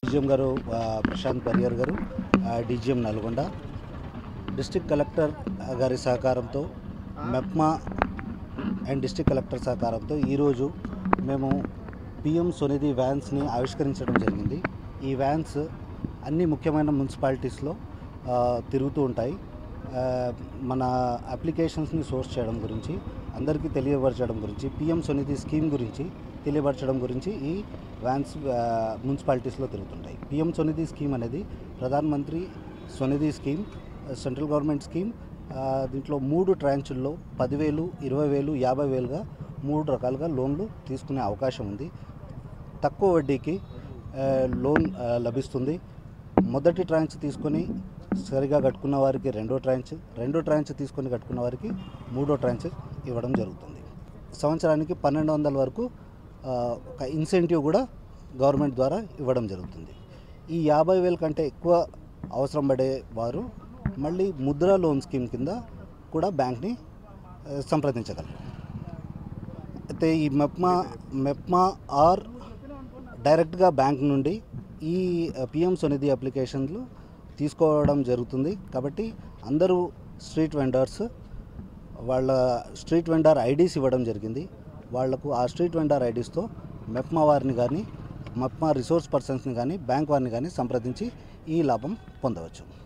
DGM గారు ఆ, ప్రశాంత్ పరియర్ గారు డీజీఎం నల్గొండ డిస్ట్రిక్ట్ కలెక్టర్ గారి సహకారంతో మెప్మా అండ్ డిస్ట్రిక్ట్ కలెక్టర్ సహకారంతో ఈరోజు మేము పిఎం స్వనిధి వ్యాన్స్ని ఆవిష్కరించడం జరిగింది ఈ వ్యాన్స్ అన్ని ముఖ్యమైన మున్సిపాలిటీస్లో ఆ, తిరుగుతూ ఉంటాయి ఆ, మన అప్లికేషన్స్ని సోర్స్ చేయడం గురించి అందరికీ తెలియపరచడం గురించి పిఎం స్వనిధి స్కీమ్ గురించి తెలియపరచడం గురించి ఈ వ్యాన్స్ ఆ, మున్సిపాలిటీస్లో తిరుగుతుంటాయి పిఎం స్వనిధి స్కీమ్ అనేది Pradhan Mantri Svanidhi scheme central government scheme ఆ, దీంట్లో మూడు ట్రాంచుల్లో పదివేలు ఇరవై వేలు యాభై వేలుగా మూడు రకాలుగా లోన్లు తీసుకునే అవకాశం ఉంది తక్కువ వడ్డీకి ఆ, లోన్ ఆ, లభిస్తుంది మొదటి ట్రాంచ్ తీసుకొని సరిగా కట్టుకున్న వారికి రెండో ట్రాంచ్ రెండో ట్రాంచ్ తీసుకొని కట్టుకున్న వారికి మూడో ట్రాంచ్ ఇవ్వడం జరుగుతుంది సంవత్సరానికి పన్నెండు వందల వరకు ఆ, ఒక ఇన్సెంటివ్ కూడా గవర్నమెంట్ ద్వారా ఇవ్వడం జరుగుతుంది ఈ యాభై వేల కంటే ఎక్కువ అవసరం పడే వారు మళ్ళీ ముద్రా లోన్ స్కీమ్ కింద కూడా బ్యాంక్ని ఆ, సంప్రదించగలరు అయితే ఈ మెప్మా మెప్మా ఆర్ డైరెక్ట్గా బ్యాంక్ నుండి ఈ పిఎం స్వనిధి అప్లికేషన్లు తీసుకోవడం జరుగుతుంది కాబట్టి అందరూ స్ట్రీట్ వెండర్స్ వాళ్ళ స్ట్రీట్ వెండర్ ఐడీస్ ఇవ్వడం జరిగింది వాళ్లకు ఆ స్ట్రీట్ వెండర్ ఐడీస్తో మెప్మా వారిని కానీ మెప్మా రిసోర్స్ పర్సన్స్ని కానీ బ్యాంక్ వారిని కానీ సంప్రదించి ఈ లాభం పొందవచ్చు